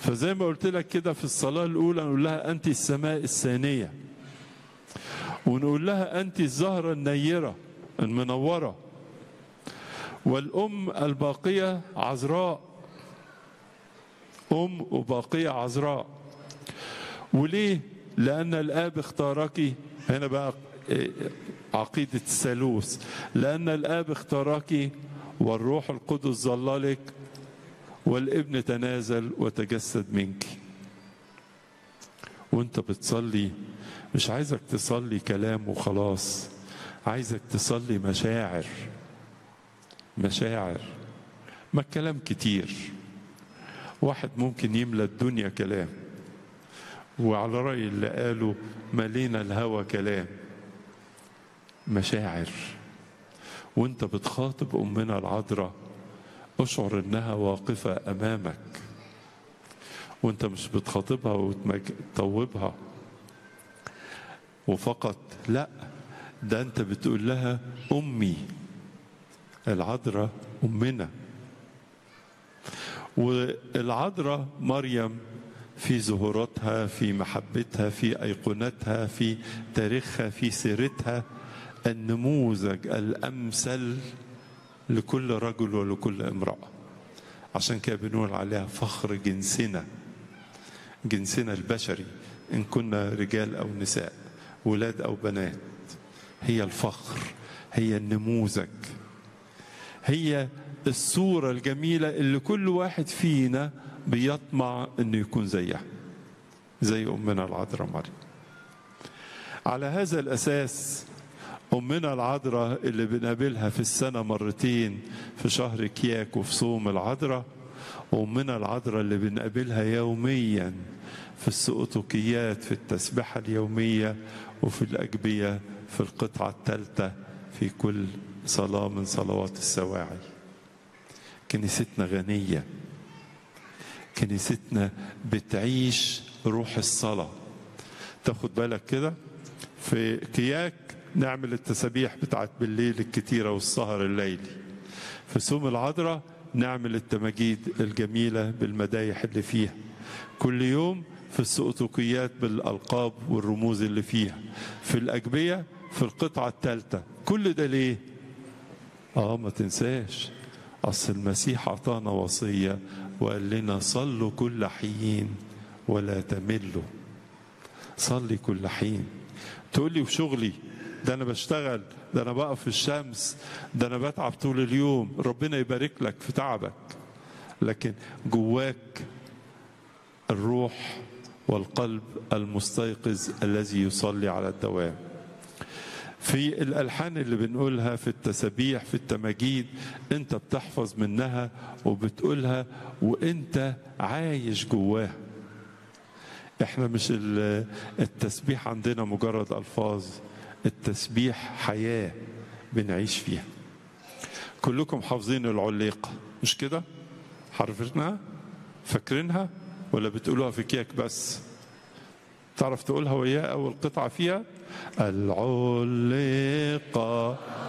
فزي ما قلت لك كده في الصلاة الأولى نقول لها أنت السماء الثانية ونقول لها أنت الزهرة النيرة المنورة والأم الباقية عذراء أم وباقية عذراء وليه؟ لأن الآب اختارك هنا بقى عقيدة الثالوث لأن الآب اختارك والروح القدس ظللك والابن تنازل وتجسد منك وانت بتصلي مش عايزك تصلي كلام وخلاص عايزك تصلي مشاعر مشاعر ما الكلام كتير واحد ممكن يملى الدنيا كلام وعلى رأي اللي قالوا ملينا الهوى كلام مشاعر وانت بتخاطب امنا العذراء اشعر انها واقفه امامك وانت مش بتخاطبها وتطوبها وفقط لا ده انت بتقول لها امي العذراء امنا والعذراء مريم في ظهوراتها في محبتها في ايقونتها في تاريخها في سيرتها النموذج الامثل لكل رجل ولكل امراه عشان كده بنقول عليها فخر جنسنا جنسنا البشري ان كنا رجال او نساء ولاد او بنات هي الفخر هي النموذج هي الصوره الجميله اللي كل واحد فينا بيطمع انه يكون زيها زي امنا العذراء مريم على هذا الاساس أمنا العذراء اللي بنقابلها في السنة مرتين في شهر كياك وفي صوم العذراء وأمنا العذراء اللي بنقابلها يوميا في السؤتوكيات في التسبحة اليومية وفي الأجبية في القطعة الثالثة في كل صلاة من صلوات السواعي كنيستنا غنية كنيستنا بتعيش روح الصلاة تاخد بالك كده في كياك نعمل التسابيح بتاعت بالليل الكتيرة والسهر الليلي في صوم العذراء نعمل التماجيد الجميلة بالمدايح اللي فيها كل يوم في السؤتوكيات بالألقاب والرموز اللي فيها في الأجبية في القطعة الثالثة كل ده ليه؟ آه ما تنساش أصل المسيح أعطانا وصية وقال لنا صلوا كل حين ولا تملوا صلي كل حين تقول لي في شغلي ده انا بشتغل ده انا بقف في الشمس ده انا بتعب طول اليوم ربنا يبارك لك في تعبك لكن جواك الروح والقلب المستيقظ الذي يصلي على الدوام في الالحان اللي بنقولها في التسابيح في التماجيد انت بتحفظ منها وبتقولها وانت عايش جواها احنا مش التسبيح عندنا مجرد الفاظ التسبيح حياه بنعيش فيها كلكم حافظين العليقه مش كده حرفناها فاكرينها ولا بتقولوها في كيك بس تعرف تقولها وياه اول قطعه فيها العليقه